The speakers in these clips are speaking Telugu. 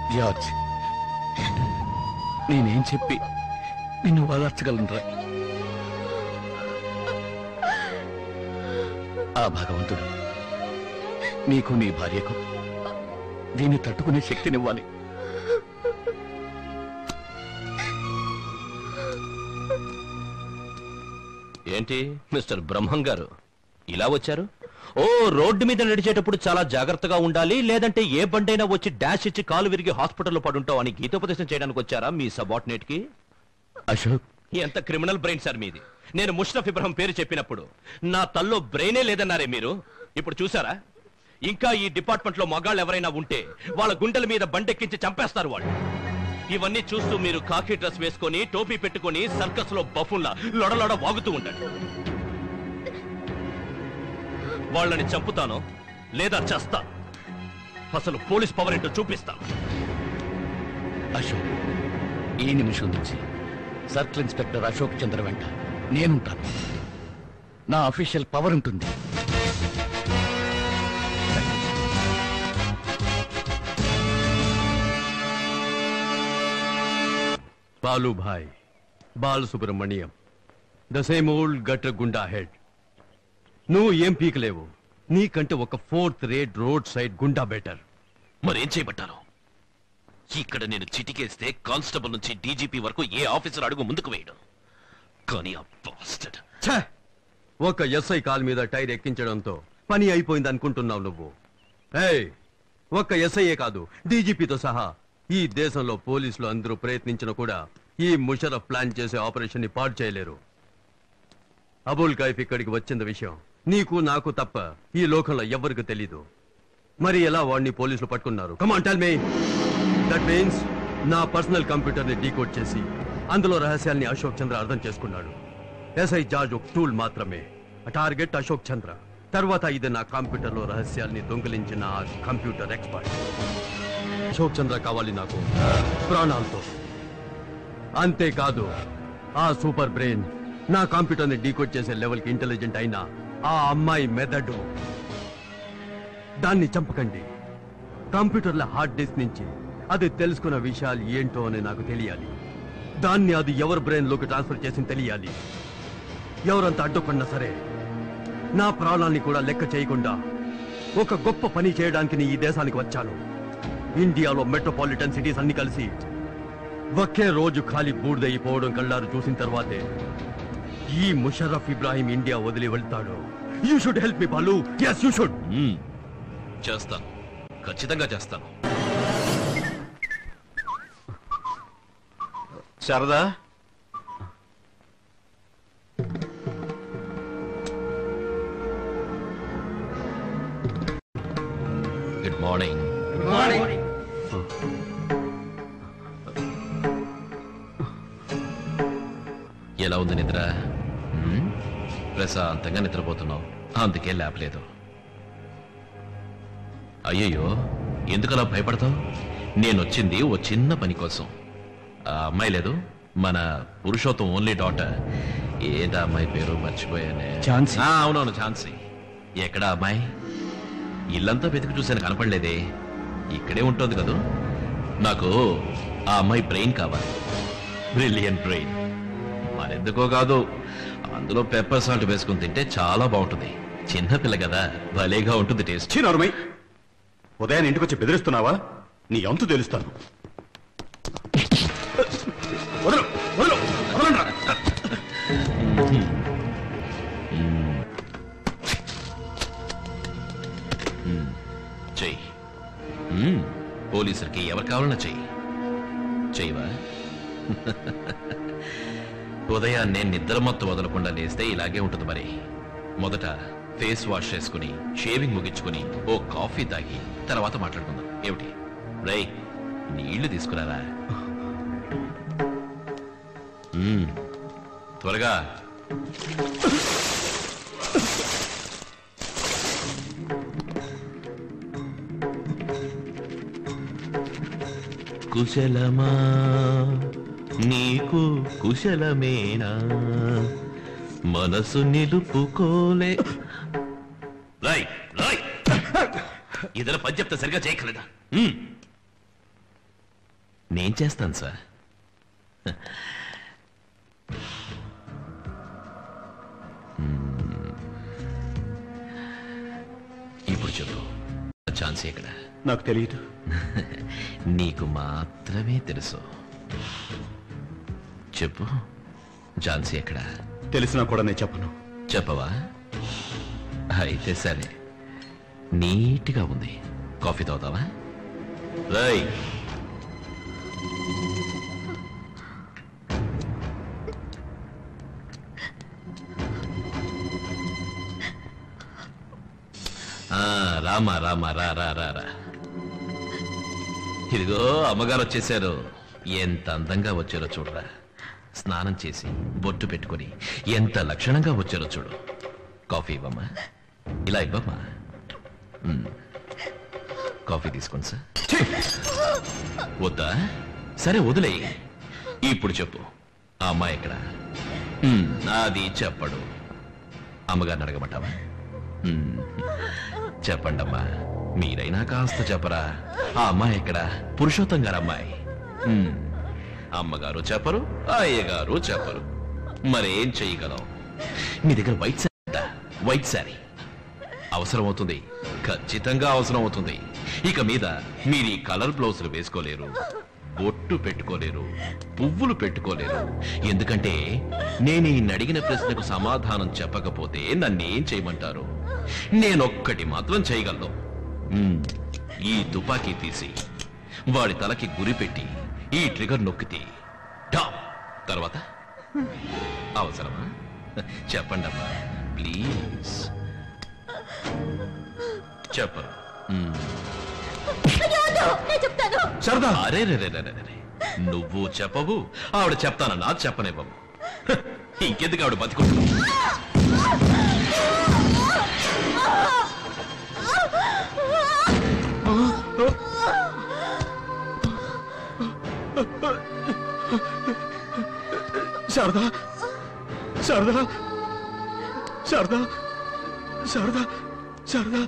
జార్జ్ నేనేం చెప్పి నిన్ను ఓదార్చగలనురా ఆ భగవంతుడు నీకు నీ భార్యకు దీన్ని తట్టుకునే శక్తినివ్వాలి ఏంటి మిస్టర్ బ్రహ్మం గారు ఇలా వచ్చారు ఓ రోడ్డు మీద నడిచేటప్పుడు చాలా జాగ్రత్తగా ఉండాలి లేదంటే ఏ బండైనా వచ్చి డాష్ ఇచ్చి కాలు విరిగి హాస్పిటల్లో పడుంటావు అని గీతోపదేశం చేయడానికి వచ్చారా మీ సబార్డినేట్ కి అశోక్ ఎంత క్రిమినల్ బ్రెయిన్ సార్ మీది నేను ముష్రఫ్ ఇబ్రహం పేరు చెప్పినప్పుడు నా తల్లో బ్రెయినే లేదన్నారే మీరు ఇప్పుడు చూసారా ఇంకా ఈ డిపార్ట్మెంట్ లో మగాళ్ళు ఎవరైనా ఉంటే వాళ్ళ గుండెల మీద బండెక్కించి చంపేస్తారు వాళ్ళు ఇవన్నీ చూస్తూ మీరు కాకి డ్రెస్ వేసుకొని టోపీ పెట్టుకొని సర్కస్ లో బఫుల్లా లొడలొడ వాగుతూ ఉండండి వాళ్ళని చంపుతాను లేదా చేస్తాను అసలు పోలీస్ పవర్ ఏంటో చూపిస్తాను అశోక్ ఈ నిమిషం నుంచి సర్కిల్ ఇన్స్పెక్టర్ అశోక్ చంద్ర వెంట నేనుంటాను నా అఫీషియల్ పవర్ ఉంటుంది Balubhai Bala Subrahmanyam the same old గట్ర గుండా హెడ్ నువ్వు ఏం పీకలేవు నీకంటే ఒక fourth rate road side goonda better మరేం చేయబట్టారు ఇక్కడ నేను చిటికేస్తే కానిస్టేబుల్ నుంచి డీజీపీ వరకు ఏ ఆఫీసర్ అడుగు ముందుకు వేయడు కానీ ఆ bastard ఛే! ఒక ఎస్ఐ కాల్ మీద టైర్ ఎక్కించడంతో పని అయిపోయింది అనుకుంటున్నావు నువ్వు ఏయ్ ఒక్క ఎస్ఐఏ కాదు డీజీపీతో సహా ఈ దేశంలో పోలీసులు అందరూ ప్రయత్నించినా కూడా ఈ ముషరఫ్ ప్లాన్ చేసే ఆపరేషన్ ని పాడు చేయలేరు అబుల్ కైఫ్ ఇక్కడికి వచ్చిన విషయం నీకు నాకు తప్ప ఈ లోకంలో ఎవ్వరికి తెలీదు మరి ఎలా వాడిని పోలీసులు పట్టుకున్నారు come on tell me that means నా పర్సనల్ కంప్యూటర్ ని డీకోడ్ చేసి అందులో రహస్యాల్ని అశోక్ చంద్ర అర్థం చేసుకున్నాడు ఎస్ఐ జార్జ్ ఒక టూల్ మాత్రమే టార్గెట్ అశోక్ చంద్ర తర్వాత ఇది నా కంప్యూటర్ లో రహస్యాల్ని దొంగిలించిన ఆ కంప్యూటర్ ఎక్స్పర్ట్ అశోక్ చంద్ర కావాలి నాకు ప్రాణాలతో అంతేకాదు ఆ సూపర్ బ్రెయిన్ నా కంప్యూటర్ ని డీకోడ్ చేసే లెవెల్ కి ఇంటెలిజెంట్ అయినా ఆ అమ్మాయి మెదడు దాన్ని చంపకండి కంప్యూటర్ల హార్డ్ డిస్క్ నుంచి అది తెలుసుకున్న విషయాలు ఏంటో అని నాకు తెలియాలి దాన్ని అది ఎవరి బ్రెయిన్ లోకి ట్రాన్స్ఫర్ చేసి తెలియాలి ఎవరంత అడ్డుకున్నా సరే నా ప్రాణాన్ని కూడా లెక్క చేయకుండా ఒక గొప్ప పని చేయడానికి నీ ఈ దేశానికి వచ్చాను ఇండియాలో మెట్రోపాలిటన్ సిటీస్ అన్ని కలిసి ఒకే రోజు ఖాళీ బూడిదైపోవడం కళ్ళారు చూసిన తర్వాతే ఈ ముషరఫ్ ఇబ్రాహిం ఇండియా వదిలి వెళ్తాడు you should help me Balu yes you should మ్మ్. చేస్తాను ఖచ్చితంగా చేస్తాను శారదా గుడ్ మార్నింగ్ ఎలా ఉంది నిద్ర మ్మ్? ప్రశాంతంగా నిద్రపోతున్నావు అందుకే లేపలేదు అయ్యయ్యో ఎందుకలా భయపడతావు నేనొచ్చింది ఓ చిన్న పని కోసం ఆ అమ్మాయి లేదు మన పురుషోత్తం ఓన్లీ డాటర్ ఏదా అమ్మాయి పేరు మర్చిపోయానే ఝాన్సీ. ఆ, అవునవును ఝాన్సీ ఎక్కడ అమ్మాయి ఇల్లంతా వెతికి చూశాను కనపడలేదే ఇక్కడే ఉంటుంది కదూ నాకు ఆ అమ్మాయి బ్రెయిన్ కావాలి బ్రిలియన్ బ్రెయిన్ మరెందుకో కాదు అందులో పెప్పర్ సాల్ట్ వేసుకుని తింటే చాలా బాగుంటుంది చిన్న పిల్ల కదా భలేగా ఉంటుంది టేస్ట్ నోర్మై ఉదయాన్ని ఇంటికి వచ్చి బెదిరిస్తున్నావా నీ అంతు తెలుస్తాను వదలు, వదలు, వదలండ్రా. చెయ్యి మ్మ్. పోలీసులకి ఎవరు కావాలన్నా చెయ్యి చెయ్యవా ఉదయాన్నే నిద్ర మొత్తం వదలకుండా లేస్తే ఇలాగే ఉంటుంది మరి మొదట ఫేస్ వాష్ చేసుకుని షేవింగ్ ముగించుకుని ఓ కాఫీ తాగి తర్వాత మాట్లాడుకుందాం ఏమిటి రై నీళ్లు తీసుకురారా మ్మ్. త్వరగా కుశలమా నీకు కుశలమేనా మనసు నిలుపుకోలే రాయ్ రాయ్ ఇదర పని చెప్తే సరిగా చేయగలదా నేను చేస్తాను సార్ మ్మ్. ఇప్పుడు చెప్పు ఛాన్స్ ఎక్కడ నాకు తెలియదు నీకు మాత్రమే తెలుసు చెప్పు ఝాన్సీ ఎక్కడ తెలిసినా కూడా నేను చెప్పను చెప్పవా అయితే సరే నీట్గా ఉంది కాఫీ తాగుతావా రై ఆ, రామా రామా రా రా రా రా ఇదిగో అమ్మగారు వచ్చేసారు ఎంత అందంగా వచ్చారో చూడరా స్నానం చేసి బొట్టు పెట్టుకొని ఎంత లక్షణంగా వచ్చారో చూడు కాఫీ ఇవ్వమ్మా ఇలా ఇవ్వమ్మా మ్మ్. కాఫీ తీసుకోండి సార్ వద్దా సరే వదిలే ఇప్పుడు చెప్పు ఆ అమ్మాయి ఎక్కడ మ్మ్, అది చెప్పడు అమ్మగారిని అడగమంటావా మ్మ్. చెప్పండమ్మా మీరైనా కాస్త చెప్పరా ఆ అమ్మాయి ఎక్కడ పురుషోత్తం గారు అమ్మాయి మ్మ్. అమ్మగారు చెప్పరు అయ్యగారు చెప్పరు మరేం చేయగలం మీ దగ్గర వైట్ శారీ ఉందా? వైట్ శారీ అవసరం అవుతుంది ఖచ్చితంగా అవసరం అవుతుంది ఇక మీద మీరు ఈ కలర్ బ్లౌజులు వేసుకోలేరు బొట్టు పెట్టుకోలేరు పువ్వులు పెట్టుకోలేరు ఎందుకంటే నేను ఈ అడిగిన ప్రశ్నకు సమాధానం చెప్పకపోతే నన్నేం చేయమంటారు నేనొక్కటి మాత్రం చేయగలను మ్మ్. ఈ తుపాకీ తీసి వాడి తలకి గురి పెట్టి ఈ ట్రిగర్ నొక్కితే టాప్ తర్వాత అవసరమా చెప్పండమ్మా ప్లీజ్ చెప్పరు మ్మ్. నేను చెప్తాను సరదా అరే రే రే రే రే రే. నువ్వు చెప్పవు ఆవిడ చెప్తానన్నా చెప్పనివ్వవు హ, ఇంకెందుకు ఆవిడ బతికుంటుంది శారదా శారదా శారదా శారదా శారదా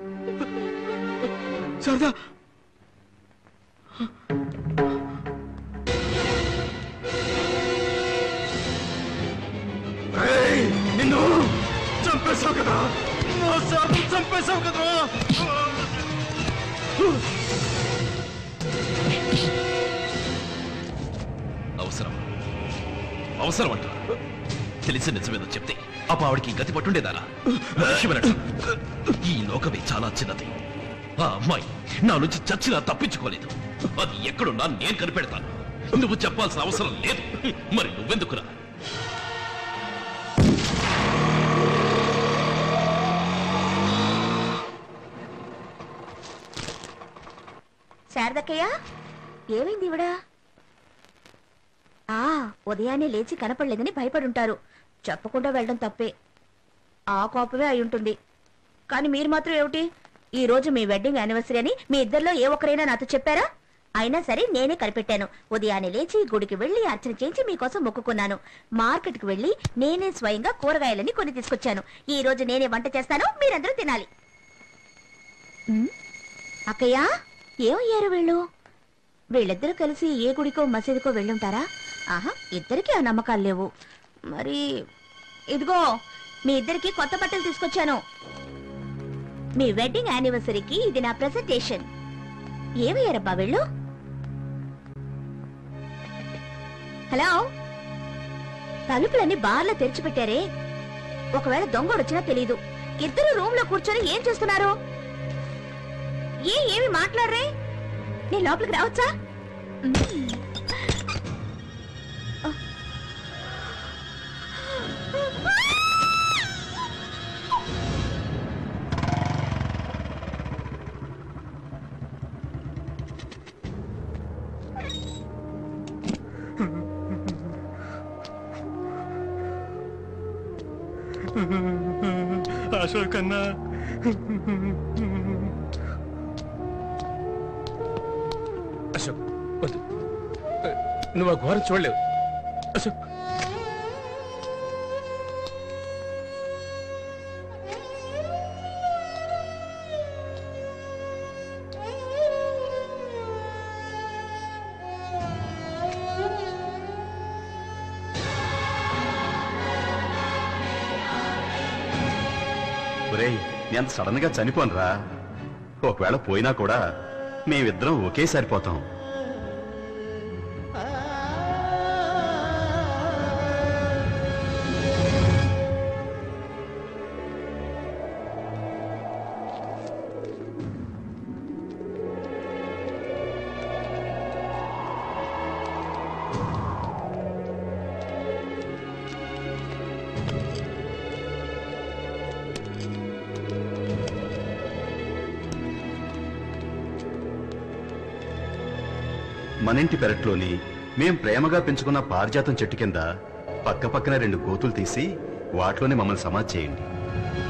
శారదా ఏయ్, నిన్ను చంపేశావు కదా నా శాతం చంపేశావు కదా అవసరం అవసరం అంట తెలిసి నిజమేదో చెప్తే అప్ప ఆవిడికి గతి పట్టుండేదారా మనుష్యమనట ఈ లోకమే చాలా చిన్నది ఆ అమ్మాయి నా నుంచి చచ్చినా తప్పించుకోలేదు అది ఎక్కడున్నా నేను కనిపెడతాను నువ్వు చెప్పాల్సిన అవసరం లేదు మరి నువ్వెందుకురా శారదక్కయ్య ఏమైంది ఇవిడా ఆ ఉదయాన్నే లేచి కనపడలేదని భయపడుంటారు చెప్పకుండా వెళ్ళడం తప్పే ఆ కోపమే అయి ఉంటుంది కానీ మీరు మాత్రం ఏమిటి ఈ రోజు మీ వెడ్డింగ్ యానివర్సరీ అని మీ ఇద్దరిలో ఏ ఒక్కరైనా నాతో చెప్పారా అయినా సరే నేనే కనిపెట్టాను ఉదయాన్నే లేచి గుడికి వెళ్లి అర్చన చేయించి మీకోసం మొక్కుకున్నాను మార్కెట్కి వెళ్లి నేనే స్వయంగా కూరగాయలని కొని తీసుకొచ్చాను ఈ రోజు నేనే వంట చేస్తాను మీరందరూ తినాలి ఉమ్, అక్కయ్య ఏమయ్యారు వీళ్ళు వీళ్ళిద్దరూ కలిసి ఏ గుడికో మసీదుకో వెళ్ళుంటారా ఆహా ఇద్దరికి ఆ నమ్మకాలు లేవు మరి ఇదిగో మీ ఇద్దరికి కొత్త బట్టలు తీసుకొచ్చాను మీ వెడ్డింగ్ యానివర్సరీకి ఇది నా ప్రెజెంటేషన్ ఏమయ్యారబ్బా వీళ్ళు హలో తలుపులన్నీ బార్లా తెరిచిపెట్టారే ఒకవేళ దొంగడు వచ్చినా తెలీదు ఇద్దరు రూమ్ లో కూర్చొని ఏం చేస్తున్నారు ఏ ఏమి మాట్లాడరే నేను లోపలికి రావచ్చా అశోక్ అన్నా అశోక్ వద్దు నువ్వు ఆ ఘోరం చూడలేవు అశోక్ నేను సడన్ గా చనిపోనురా ఒకవేళ పోయినా కూడా మేమిద్దరం ఒకేసారి పోతాం మనింటి పెరట్లోని మేం ప్రేమగా పెంచుకున్న పారిజాతం చెట్టు కింద పక్క పక్కన రెండు గోతులు తీసి వాటిలోనే మమ్మల్ని సమాధి చేయండి